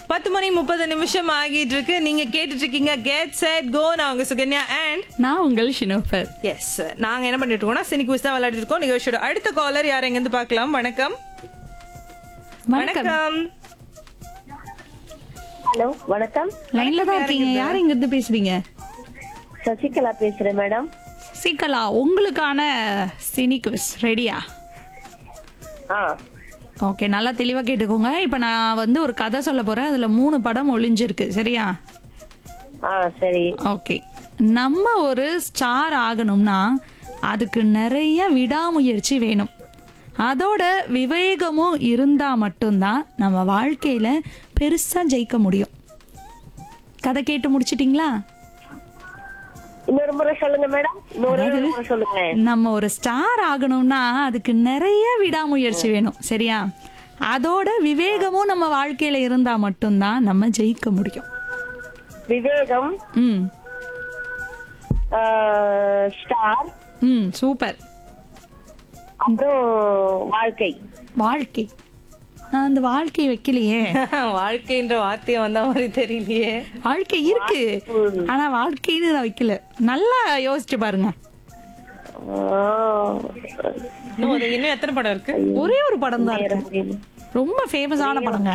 பத்து மணி முப்பது நிமிஷம் ஆகிட்டு இருக்கு நீங்க கேட்டுட்டு இருக்கீங்க கெட் செட் கோ நான் உங்க சுகன்யா அண்ட் நான் உங்கள் ஷினோஃபர் எஸ் நாங்க என்ன பண்ணிட்டு இருக்கோம்னா சினிக்கு தான் விளையாடிட்டு இருக்கோம் நிகழ்ச்சியோட அடுத்த காலர் யார் எங்க இருந்து பார்க்கலாம் வணக்கம் வணக்கம் வணக்கம் ஹலோ வணக்கம் லைன்ல தான் இருக்கீங்க யார் இங்க இருந்து பேசுறீங்க சசிகலா பேசுறேன் மேடம் சீக்கலா உங்களுக்கான சினி குவிஸ் ரெடியா ஆ ஓகே நல்லா தெளிவா கேட்டுக்கோங்க இப்ப நான் வந்து ஒரு கதை சொல்ல போறேன் அதுல மூணு படம் ஒளிஞ்சிருக்கு சரியா ஆ சரி ஓகே நம்ம ஒரு ஸ்டார் ஆகணும்னா அதுக்கு நிறைய விடாமுயற்சி வேணும் அதோட விவேகமும் இருந்தா மட்டும்தான் நம்ம வாழ்க்கையில பெருசா ஜெயிக்க முடியும் கதை கேட்டு முடிச்சிட்டீங்களா இன்னொரு முறை சொல்லுங்க மேடம் இன்னொரு முறை சொல்லுங்க நம்ம ஒரு ஸ்டார் ஆகணும்னா அதுக்கு நிறைய விடாமுயற்சி வேணும் சரியா அதோட விவேகமும் நம்ம வாழ்க்கையில இருந்தா மட்டும்தான் நம்ம ஜெயிக்க முடியும் விவேகம் ம் ஆ, ஸ்டார் ம் சூப்பர் அப்புறம் வாழ்க்கை வாழ்க்கை நான் அந்த வாழ்க்கை வைக்கலையே வாழ்க்கைன்ற வார்த்தையை வந்த மாதிரி தெரியலையே வாழ்க்கை இருக்கு ஆனா வாழ்க்கைன்னு நான் வைக்கல நல்லா யோசிச்சு பாருங்க ஆ, இன்னும் ஒரு- இன்னும் எத்தனை படம் இருக்கு ஒரே ஒரு படம் தான் இருக்கு புரியல. ரொம்ப ஃபேமஸான படங்க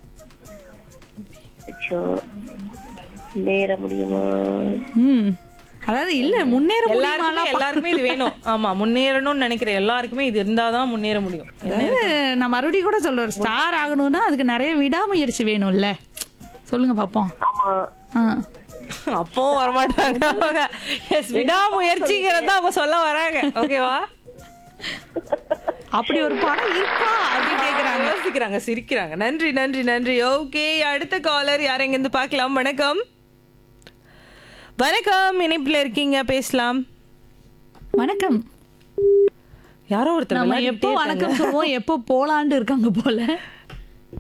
அச்சோ. நேர முடியுமா ம் அதாவது இல்ல முன்னேற முடியுமானா எல்லாருக்குமே எல்லாருக்குமே இது வேணும் ஆமா முன்னேறணும்னு நினைக்கிற எல்லாருக்குமே இது இருந்தாதான் முன்னேற முடியும் அதாவது நான் மறுபடியும் கூட சொல்றேன் ஸ்டார் ஆகணும்னா அதுக்கு நிறைய விடாமுயற்சி வேணும்ல சொல்லுங்க பாப்போம் ஆமா ஆ. அப்பவும் வரமாட்டாங்க அவங்க எஸ் விடாமுயற்சிங்கிறத அவங்க சொல்ல வராங்க ஓகேவா அப்படி ஒரு படம் இருக்கா அப்படின்னு கேக்குறாங்க யோசிக்கிறாங்க சிரிக்கிறாங்க நன்றி நன்றி நன்றி ஓகே அடுத்த காலர் யார் எங்க இருந்து பார்க்கலாம் வணக்கம் வணக்கம் இணைப்புல இருக்கீங்க பேசலாம் வணக்கம் யாரோ ஒருத்தர் நம்ம விளையாடிட்டே எப்போ வணக்கம் சொல்லுவோம் எப்போ போலாண்டு இருக்காங்க போல